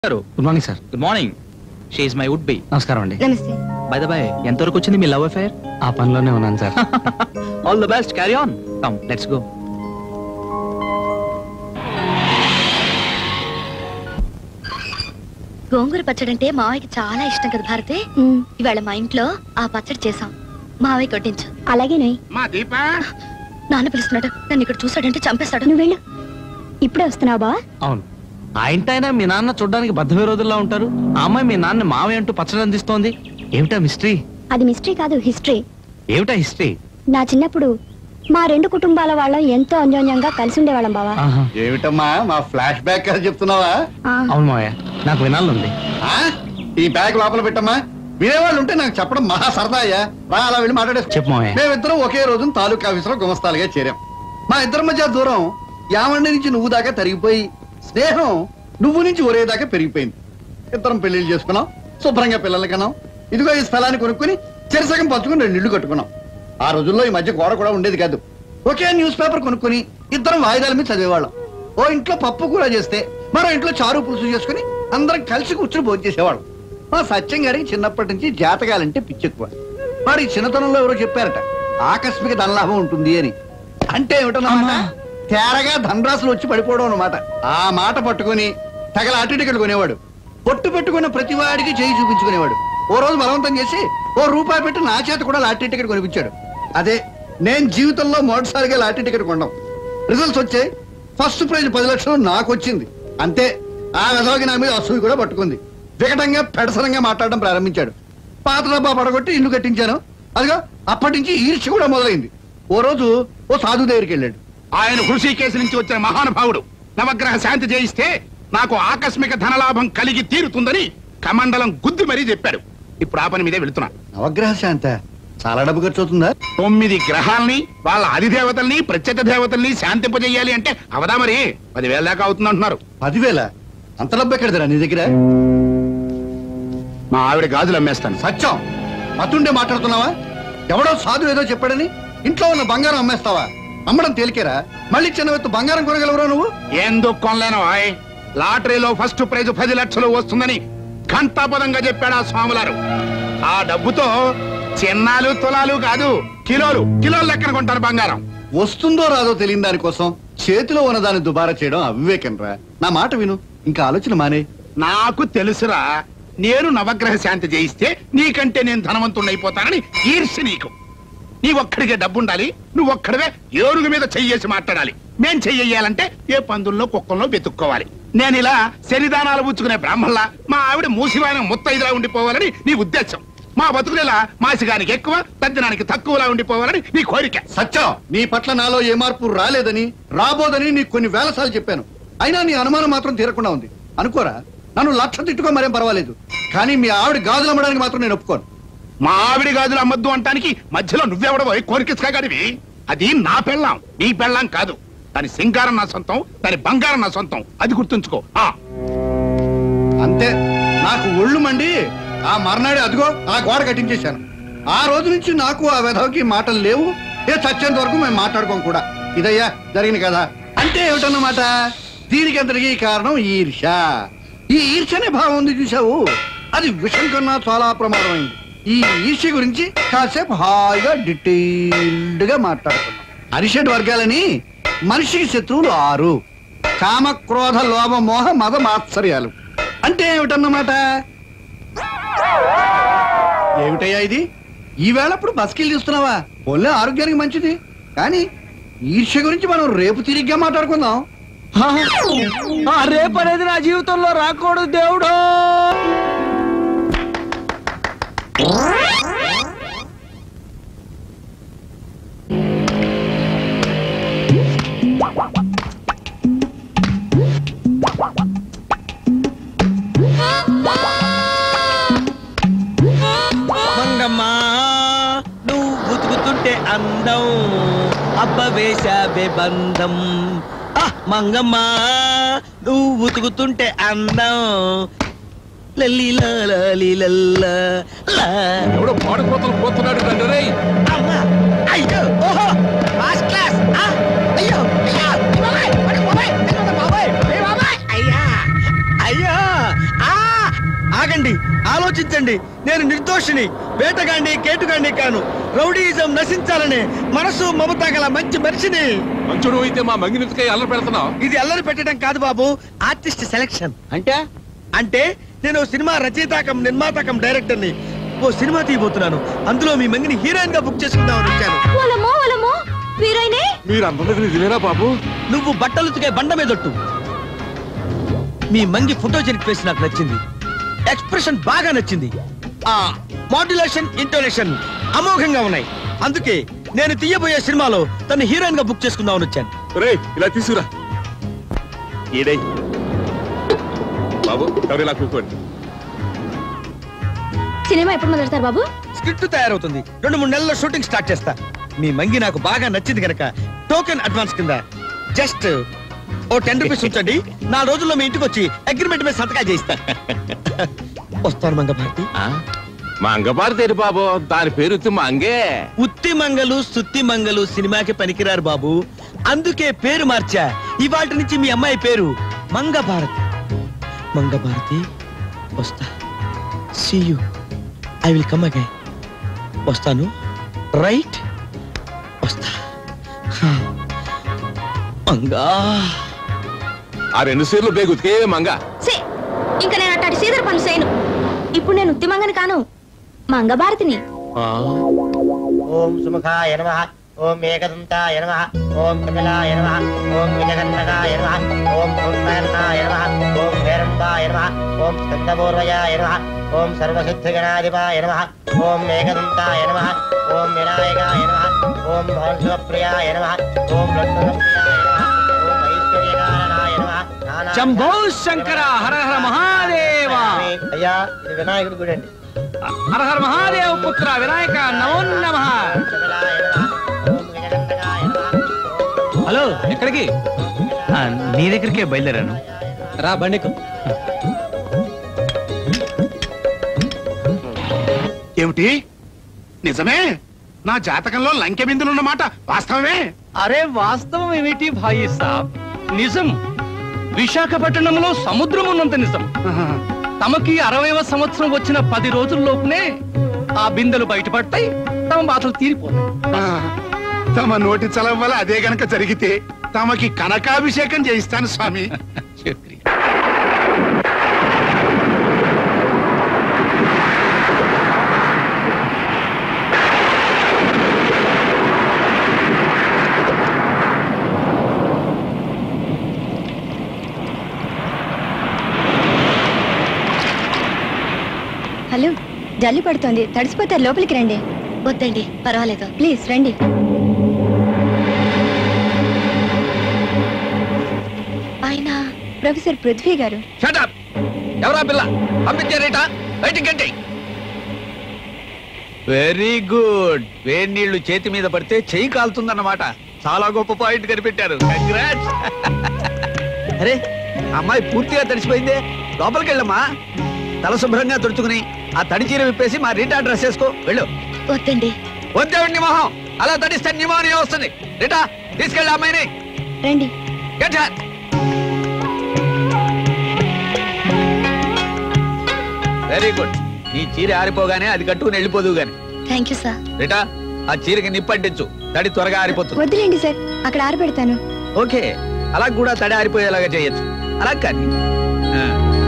గారు good morning sir good morning షీఈ్ my would be నమస్కారం అండి నమస్తే బై ద బై ఎంతవరకు వచ్చింది మీ లవ్ అఫేర్ ఆ పనిలోనే ఉన్నాను sir all the best carry on come let's go గోంగూర పచ్చడి అంటే మావయ్యకి చాలా ఇష్టం కదా భారతి ఇవాళ మా ఇంట్లో ఆ పచ్చడి చేసాం మావయ్య కొట్టించు అలాగేనే మా దీప నాన్న పిలుస్తున్నాడు నన్ను ఇక్కడ చూసాడంటే చంపేస్తాడు నువ్వు వెళ్ళు ఇప్పుడే వస్తున్నావా బావా అవును ఆ ఇంటైనా మీ నాన్న చూడడానికి బద్ధ విరోధుల్లా ఉంటారు ఆ అమ్మాయి మీ నాన్న మావే అంటూ పచ్చడి అందిస్తోంది ఏమిటా మిస్టరీ అది మిస్టరీ కాదు హిస్టరీ ఏమిటా హిస్టరీ నా చిన్నప్పుడు మా రెండు కుటుంబాల వాళ్ళం ఎంతో అన్యోన్యంగా కలిసి ఉండేవాళ్ళం బావా ఆహా. ఏమిటమ్మా మా ఫ్లాష్ బ్యాక్ కదా చెప్తున్నావా ఆ, అవును మావయ్య నాకు వినాలనుంది ఆ? ఈ బ్యాగ్ లోపల పెట్టమ్మా వినేవాళ్ళు ఉంటే నాకు చెప్పడం మహా సరదా అయ్యా రా అలా వెళ్ళి మాట్లాడేసుకో చెప్పు మావయ్య మేమిద్దరం ఒకే రోజు తాలూకా ఆఫీసులో గుమస్తాలుగా చేరాం మా ఇద్దరి మధ్య దూరం యావండి నుంచి నువ్వు దాకా తరిగిపోయి స్నేహం నువ్వు నుంచి ఒరే దాకా పెరిగిపోయింది ఇద్దరం పెళ్లిళ్ళు చేసుకున్నాం శుభ్రంగా పిల్లలు కన్నాం ఇదిగో ఈ స్థలాన్ని కొనుక్కుని చెరసగం పంచుకుని రెండు ఇళ్ళు కట్టుకున్నాం ఆ రోజుల్లో ఈ మధ్య గోడ కూడా ఉండేది కాదు ఒకే న్యూస్ పేపర్ కొనుక్కుని ఇద్దరం వాయిదాల మీద చదివేవాళ్ళం ఓ ఇంట్లో పప్పు కూర చేస్తే మరో ఇంట్లో చారు పులుసు చేసుకుని అందరం కలిసి కూర్చుని భోజనం చేసేవాళ్ళం మా సత్యం గారికి చిన్నప్పటి నుంచి జాతకాలంటే పిచ్చెక్కువ వాడి చిన్నతనంలో ఎవరో చెప్పారట ఆకస్మిక ధనలాభం ఉంటుంది అని అంటే ఏమిటన్నమాట తేరగా ధనరాశులు వచ్చి పడిపోవడం అన్నమాట ఆ మాట పట్టుకుని తగల అటు టికెట్ కొనేవాడు పొట్టు పెట్టుకున్న ప్రతి వాడికి చేయి చూపించుకునేవాడు ఓ రోజు బలవంతం చేసి ఓ రూపాయి పెట్టి నా చేత కూడా లాటరీ టికెట్ కొనిపించాడు అదే నేను జీవితంలో మొదటిసారిగా లాటరీ టికెట్ కొన్నాం రిజల్ట్స్ వచ్చాయి ఫస్ట్ ప్రైజ్ పది లక్షలు నాకు వచ్చింది అంతే ఆ విధవకి నా మీద అసూయి కూడా పట్టుకుంది వికటంగా పెడసరంగా మాట్లాడడం ప్రారంభించాడు పాత డబ్బా పడగొట్టి ఇల్లు కట్టించాను అదిగో అప్పటి నుంచి ఈర్ష్య కూడా మొదలైంది ఓ రోజు ఓ సాధు దగ్గరికి వెళ్ళాడు ఆయన హృషికేశ్ నుంచి వచ్చిన మహానుభావుడు నవగ్రహ శాంతి చేయిస్తే నాకు ఆకస్మిక ధనలాభం కలిగి తీరుతుందని కమండలం గుద్ది మరీ చెప్పాడు ఇప్పుడు ఆ పని మీదే వెళుతున్నా నవగ్రహ శాంత చాలా డబ్బు ఖర్చు అవుతుందా తొమ్మిది గ్రహాల్ని వాళ్ళ అధిదేవతల్ని ప్రత్యేక దేవతల్ని శాంతింపజేయాలి అంటే అవదా మరి పదివేల దాకా అవుతుంది అంటున్నారు పదివేల అంత డబ్బు ఎక్కడదిరా నీ దగ్గర మా ఆవిడ గాజులు అమ్మేస్తాను సత్యం అతుండే మాట్లాడుతున్నావా ఎవడో సాధు ఏదో చెప్పాడని ఇంట్లో ఉన్న బంగారం అమ్మేస్తావా అమ్మడం తేలికేరా మళ్ళీ చిన్న బంగారం కొనగలవరా నువ్వు ఎందుకు కొనలేను ఆయ్ లాటరీలో ఫస్ట్ ప్రైజ్ పది లక్షలు వస్తుందని ఘంటాపదంగా చెప్పాడు ఆ స్వాములారు ఆ డబ్బుతో చిన్నాలు తులాలు కాదు కిలోలు కిలోలు లెక్కన కొంటారు బంగారం వస్తుందో రాదో తెలియని దానికోసం చేతిలో ఉన్న దాన్ని దుబారా చేయడం అవివేకం రా నా మాట విను ఇంకా ఆలోచన మానే నాకు తెలుసురా నేను నవగ్రహ శాంతి చేయిస్తే నీకంటే నేను ధనవంతుణ్ణైపోతానని ఈర్ష్య నీకు నీ ఒక్కడికే డబ్బుండాలి నువ్వు ఒక్కడివే ఏనుగు మీద చెయ్యేసి మాట్లాడాలి మేం చెయ్యాలంటే ఏ పందుల్లో కుక్కల్లో వెతుక్కోవాలి నేను ఇలా శనిదానాలు పుచ్చుకునే బ్రాహ్మణులా మా ఆవిడ మూసివాయన ముత్తైదులా ఉండిపోవాలని నీ ఉద్దేశం మా బతుకులేలా మాసిగానికి ఎక్కువ తద్దినానికి తక్కువలా ఉండిపోవాలని నీ కోరిక సత్యం నీ పట్ల నాలో ఏ మార్పు రాలేదని రాబోదని నీకు కొన్ని వేల సార్లు చెప్పాను అయినా నీ అనుమానం మాత్రం తీరకుండా ఉంది అనుకోరా నన్ను లక్ష తిట్టుకో మరేం పర్వాలేదు కానీ మీ ఆవిడ గాజులు అమ్మడానికి మాత్రం నేను ఒప్పుకోను మా ఆవిడ గాజులు అమ్మద్దు అంటానికి మధ్యలో నువ్వెవడవో కోరికిచ్చుకాడివి అది నా పెళ్ళాం నీ పెళ్ళాం కాదు దాని సింగారం నా సొంతం దాని బంగారం నా సొంతం అది గుర్తుంచుకో ఆ అంతే నాకు ఒళ్ళు మండి ఆ మర్నాడే అదిగో ఆ గోడ కట్టించేశాను ఆ రోజు నుంచి నాకు ఆ విధవకి మాటలు లేవు ఏ చచ్చేంత వరకు మేము మాట్లాడుకోం కూడా ఇదయ్యా జరిగింది కదా అంటే ఏమిటన్నమాట దీనికి అంతటికీ కారణం ఈర్ష ఈ ఈర్ష అనే భావం ఉంది చూసావు అది విషం కన్నా చాలా ప్రమాదమైంది ఈ ఈర్ష్య గురించి కాసేపు హాయిగా డీటెయిల్డ్ గా మాట్లాడుకున్నాం అరిషడ్ వర్గాలని మనిషికి శత్రువులు ఆరు కామ క్రోధ లోభ మోహ మద మాత్సర్యాలు అంటే ఏమిటన్నమాట ఏమిటయ్యా ఇది ఈవేళప్పుడు బస్కిల్ తీస్తున్నావా ఒళ్ళే ఆరోగ్యానికి మంచిది కానీ ఈర్ష్య గురించి మనం రేపు తిరిగ్గా మాట్లాడుకుందాం ఆ రేపు అనేది నా జీవితంలో రాకూడదు దేవుడు మంగమ్మా నువ్వు బతుకుతుంటే అందం అబ్బ వేశావే బంధం ఆ మంగమ్మా నువ్వు ఉతుకుతుంటే అందం లల్లి లాలి లల్లా లా. ఎవడో పాడుకోతలు పోతున్నాడు తండ్రి అమ్మా అయ్యో ఓహో ఫస్ట్ క్లాస్ ఆ, అయ్యో అయ్యో బాబాయ్, బాబాయ్, బాబాయ్, అయ్యో బాబాయ్, అయ్యా అయ్యో ఆగండి ఆలోచించండి నేను నిర్దోషిని వేటగాండి కేటుగాండి కాను రౌడీయిజం నశించాలని మనసు మమత గల మంచి మనిషిని మంచుడు అయితే మా మంగినెత్తుకై అల్లరి పెడుతున్నావు ఇది అల్లరి పెట్టడం కాదు బాబు ఆర్టిస్ట్ సెలక్షన్ అంటే అంటే నేను ఓ సినిమా రచయితాకం నిర్మాతకం డైరెక్టర్ని ఓ సినిమా తీయబోతున్నాను అందులో మీ మంగిని హీరోయిన్ గా బుక్ చేసుకుందామని వచ్చాను ఓలమ్మో ఓలమ్మో వీరైనే మీరు అందరిది నిజమేనా బాబు నువ్వు బట్టలు ఉతికే బండ మీదొట్టు మీ మంగి ఫోటోజెనిక్ ఫేస్ నాకు నచ్చింది ఎక్స్ప్రెషన్ బాగా నచ్చింది ఆ మాడ్యులేషన్ ఇంటోనేషన్ అమోఘంగా ఉన్నాయి అందుకే నేను తీయబోయే సినిమాలో తను హీరోయిన్ గా బుక్ చేసుకుందామని వచ్చాను రే ఇలా తీసుకురా ఈడై బాబు ఎవరు ఇలా కూకోండి సినిమా ఎప్పుడు మొదలెడతారు బాబు స్క్రిప్ట్ తయారవుతుంది రెండు మూడు నెలల్లో షూటింగ్ స్టార్ట్ చేస్తా మీ మంగి నాకు బాగా నచ్చింది కనుక టోకెన్ అడ్వాన్స్ కింద జస్ట్ ఓ టెన్ రూపీస్ ఉంచండి నా రోజుల్లో మీ ఇంటికి వచ్చి అగ్రిమెంట్ మీద సంతకాలు చేయిస్తా వస్తాను మంగ భారతి మంగబారు తెరి బాబు దాని పేరు వచ్చి మంగే ఉత్తి మంగలు సుత్తి మంగలు సినిమాకి పనికిరారు బాబు అందుకే పేరు మార్చా ఇవాటి నుంచి మీ అమ్మాయి పేరు మంగ భారతి మంగ భారతి వస్తా see you I will come again వస్తాను రైట్ వస్తా హా. మంగా ఆ రెండు సీర్లు బేగు ఉతికే మంగ సే ఇంకా నేను అట్టాటి సీదర పనులు చేయను ఇప్పుడు నేను ఉత్తిమంగని కాను మంగభారతిని ఓం సుముఖాయ నమ ఓం ఏకదంతాయ నమ ఓం ప్రజలాయ నమ ఓం విజగన్నగాయ నమ ఓం ఓంకారణాయ నమ ఓం హేరంబాయ నమ ఓం స్కందపూర్వయాయ నమ ఓం సర్వసిద్ధిగణాధిపాయ నమ ఓం ఏకదంతాయ నమ ఓం వినాయకాయ నమ ఓం భవన్శివప్రియాయ నమ ఓం లక్ష్మణప్రియాయ నమ ఓం ఐశ్వర్యకారణాయ నమ నానా- శంభో శంకర హర హర మహాదేవ అయ్యా ఇది వినాయకుడి గుడి అండి హర హర మహాదేవ పుత్ర వినాయక నమో నమ ప్రజలాయ నమ ఓం విజగన్నగాయ నమ ఓం హలో ఎక్కడికి ఆ, నీ దగ్గరికే బయలుదేరాను రా బండికు ఏమిటి నిజమే నా జాతకంలో లంకె బిందులున్నమాట వాస్తవమే అరే వాస్తవం ఏమిటి భాయి సాబ్ నిజం విశాఖపట్నంలో సముద్రం ఉన్నంత నిజం తమకి అరవైవ సంవత్సరం వచ్చిన పది రోజుల్లోపునే ఆ బిందెలు బయటపడతాయి తమ బాధలు తీరిపోతాయి ఆ, తమ నోటి చలవ వల్ల అదే గనక జరిగితే తమకి కనకాభిషేకం చేయిస్తాను స్వామి హలో జల్లి పడుతోంది తడిసిపోతారు లోపలికి రండి వద్దండి పర్వాలేదు ప్లీజ్ రండి ఆయన ప్రొఫెసర్ పృథ్వీ గారు షటప్ ఎవరా పిల్ల పంపించారేట బయటికి గంటి వెరీ గుడ్ వేడి నీళ్లు చేతి మీద పడితే చెయ్యి కాలుతుందన్నమాట చాలా గొప్ప పాయింట్ కనిపెట్టారు కంగ్రాట్స్ అరే అమ్మాయి పూర్తిగా తడిసిపోయిందే లోపలికి వెళ్ళమ్మా తల శుభ్రంగా తుడుచుకుని ఆ తడి చీర విప్పేసి మా రీటా డ్రెస్ వేసుకో వెళ్ళు వద్దండి వద్దేవండి మొహం అలా తడిస్తే న్యూమోనియా వస్తుంది రీటా తీసుకెళ్ళి అమ్మాయిని రండి Get her! వెరీ గుడ్ నీ చీర ఆరిపోగానే అది కట్టుకుని వెళ్ళిపోదు గాని థ్యాంక్ యూ సార్ రిటా ఆ చీరకి నిప్పంటించు తడి త్వరగా ఆరిపోతుంది వద్దులేండి సార్ అక్కడ ఆరబెడతాను ఓకే అలా కూడా తడి ఆరిపోయేలాగా చేయొచ్చు అలా కానీ ఆ.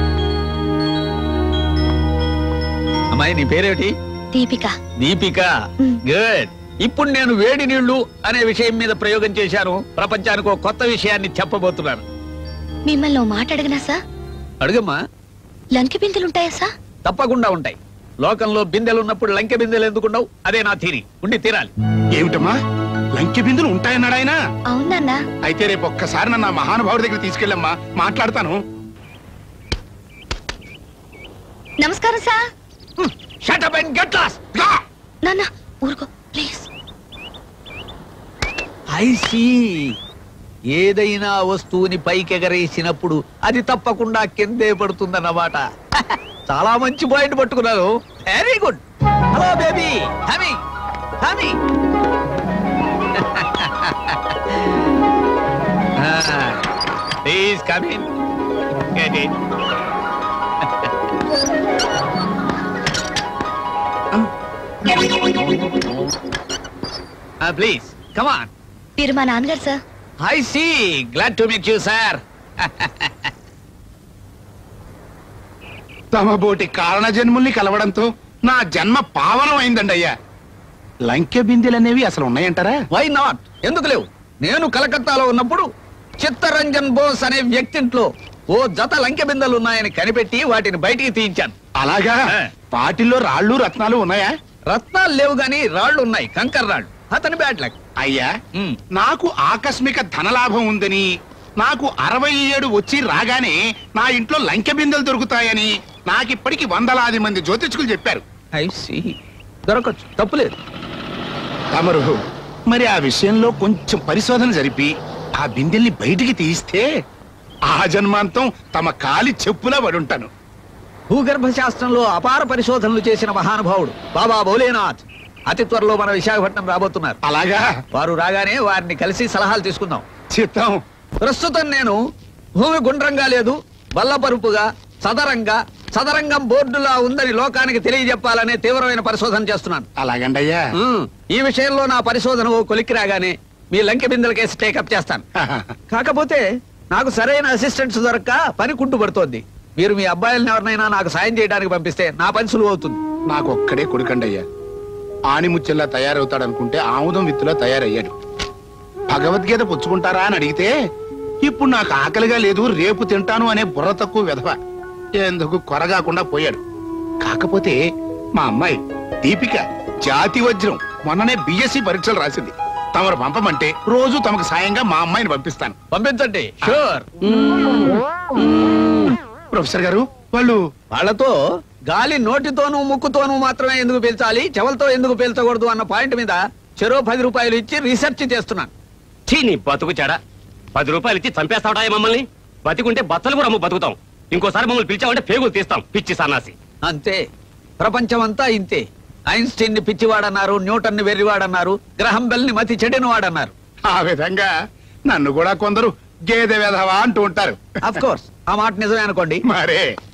అమ్మాయి నీ పేరేమిటి దీపిక దీపిక మ్. గుడ్ ఇప్పుడు నేను వేడి నీళ్లు అనే విషయం మీద ప్రయోగం చేశాను ప్రపంచానికి ఒక కొత్త విషయాన్ని చెప్పబోతున్నాను మిమ్మల్ని ఓ మాట అడగనా సార్ అడుగమ్మా లంకి బిందులు ఉంటాయా సార్ తప్పకుండా ఉంటాయి లోకంలో బిందెలు ఉన్నప్పుడు లంకె బిందెలు ఎందుకుండవు అదే నా థీరీ ఉండి తీరాలి ఏమిటమ్మా లంకె బిందులు ఉంటాయన్నాడు ఆయన అవునన్నా అయితే రేపు ఒక్కసారి నన్ను ఆ మహానుభావుడి దగ్గర తీసుకెళ్ళమ్మా మాట్లాడతాను నమస్కారం sir shut up and get lost గా! నాన్న ఊరుకో ప్లీజ్ ఐ సీ ఏదైనా వస్తువుని పైకెగరేసినప్పుడు అది తప్పకుండా కిందే పడుతుందన్నమాట చాలా మంచి పాయింట్ పట్టుకున్నారు వెరీ గుడ్ హలో బేబీ హమీ హమీ please come in get it please come on మీరు మా నాన్నగారు sir I see glad to meet you sir తమ బోటి కారణ జన్ముల్ని కలవడంతో నా జన్మ పావనం అయిందండి అయ్యా లంకె బిందెలనేవి అసలు ఉన్నాయంటారా వై నాట్ ఎందుకు లేవు నేను కలకత్తాలో ఉన్నప్పుడు చిత్తరంజన్ బోస్ అనే వ్యక్తింట్లో ఓ జత లంకె బిందెలు ఉన్నాయని కనిపెట్టి వాటిని బయటికి తీయించాను అలాగా ఆ. వాటిల్లో రాళ్ళు రత్నాలు ఉన్నాయా రత్నాలు లేవు గాని రాళ్ళు ఉన్నాయి కంకర్ రాళ్ళు అతని బ్యాడ్ లక్ అయ్యా మ్. నాకు ఆకస్మిక ధనలాభం ఉందని నాకు అరవై ఏడు వచ్చి రాగానే నా ఇంట్లో లంకె బిందెలు దొరుకుతాయని నాకిప్పటికి వందలాది మంది జ్యోతిష్కులు చెప్పారు ఐ సీ దొరకచ్చు తప్పులేదు తమరు మరి ఆ విషయంలో కొంచెం పరిశోధన జరిపి ఆ బిందెల్ని బయటికి తీస్తే ఆ జన్మాంతం తమ కాలి చెప్పులా పడుంటాను భూగర్భ శాస్త్రంలో అపార పరిశోధనలు చేసిన మహానుభావుడు బాబా భోలేనాథ్ అతి త్వరలో మన విశాఖపట్నం రాబోతున్నారు అలాగా వారు రాగానే వారిని కలిసి సలహాలు తీసుకుందాం చిత్తం ప్రస్తుతం నేను భూమి గుండ్రంగా లేదు బల్లపరుపుగా సదరంగా సదరంగం బోర్డులా ఉందని లోకానికి తెలియజెప్పాలనే తీవ్రమైన పరిశోధన చేస్తున్నాను అలాగండి అయ్యా ఉమ్, ఈ విషయంలో నా పరిశోధన ఓ కొలిక్కి రాగానే మీ లంకె బిందెల కేసు టేకప్ చేస్తాను కాకపోతే నాకు సరైన అసిస్టెంట్స్ దొరక్క పని కుంటుపడుతోంది మీరు మీ అబ్బాయిలను ఎవరినైనా నాకు సాయం చేయడానికి పంపిస్తే నా పని సులువు అవుతుంది నాకు ఒక్కడే కొడుకండి అయ్యా ఆణిముత్యంలా తయారవుతాడనుకుంటే ఆముదం విత్తులా తయారయ్యాడు భగవద్గీత పుచ్చుకుంటారా అని అడిగితే ఇప్పుడు నాకు ఆకలిగా లేదు రేపు తింటాను అనే బుర్ర తక్కువ విధవ ఎందుకు కొరగాకుండా పోయాడు కాకపోతే మా అమ్మాయి దీపిక జాతి వజ్రం మొన్ననే బిఎస్సి పరీక్షలు రాసింది తమరు పంపమంటే రోజు తమకు సాయంగా మా అమ్మాయిని పంపిస్తాను పంపించండి షూర్ ప్రొఫెసర్ గారు వాళ్ళు వాళ్ళతో గాలి నోటితోనూ ముక్కుతోనూ మాత్రమే ఎందుకు పీల్చాలి చెవులతో ఎందుకు పీల్చకూడదు అన్న పాయింట్ మీద చెరో పది రూపాయలు ఇచ్చి రీసెర్చ్ చేస్తున్నాను ఛీ నీ బతుకు చెడ పది రూపాయలు ఇచ్చి చంపేస్తావా మమ్మల్ని బతికుంటే బత్తలు కూడా అమ్ము బతుకుతాం ఇంకోసారి మమ్మల్ని పిలిచామంటే పేగులు తీస్తాం పిచ్చి సన్నాసి అంతే ప్రపంచమంతా ఇంతే ఐన్స్టీన్ ని పిచ్చివాడన్నారు న్యూటన్ ని వెర్రివాడన్నారు గ్రహం బెల్ ని మతి చెడిన వాడన్నారు ఆ విధంగా నన్ను కూడా కొందరు గేదె వెధవా అంటూ ఉంటారు అఫ్ కోర్స్ ఆ మాట నిజమే అనుకోండి మరే